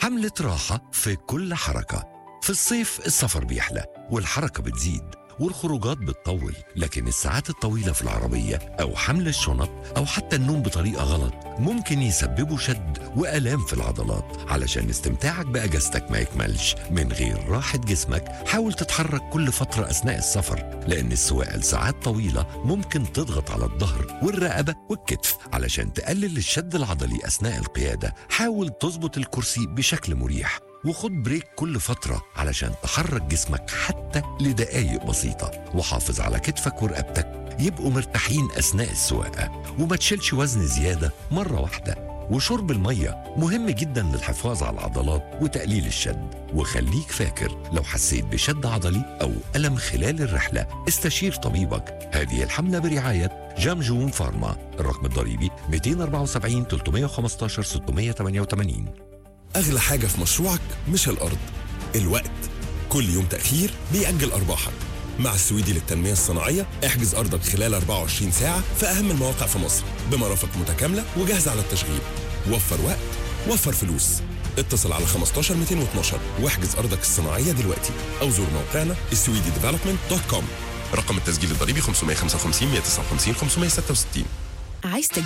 حملة راحة في كل حركة في الصيف السفر بيحلى والحركة بتزيد والخروجات بتطول لكن الساعات الطويلة في العربية أو حمل الشنط أو حتى النوم بطريقة غلط ممكن يسببوا شد وآلام في العضلات علشان استمتاعك بأجازتك ما يكملش من غير راحة جسمك حاول تتحرك كل فترة أثناء السفر لأن السواقة لساعات طويلة ممكن تضغط على الظهر والرقبة والكتف علشان تقلل الشد العضلي أثناء القيادة حاول تظبط الكرسي بشكل مريح وخد بريك كل فترة علشان تحرك جسمك حتى لدقايق بسيطة وحافظ على كتفك ورقبتك يبقوا مرتاحين أثناء السواقة وما تشيلش وزن زيادة مرة واحدة وشرب المية مهم جدا للحفاظ على العضلات وتقليل الشد وخليك فاكر لو حسيت بشد عضلي أو ألم خلال الرحلة استشير طبيبك هذه الحملة برعاية جامجون فارما الرقم الضريبي 274 315 688 أغلى حاجة في مشروعك مش الأرض الوقت كل يوم تأخير بيأجل أرباحك مع السويدي للتنمية الصناعية احجز أرضك خلال 24 ساعة في أهم المواقع في مصر بمرافق متكاملة وجاهزة على التشغيل وفر وقت وفر فلوس اتصل على 15 212 واحجز أرضك الصناعية دلوقتي أو زور موقعنا السويدي ديفلوبمنت دوت كوم رقم التسجيل الضريبي 555 159 566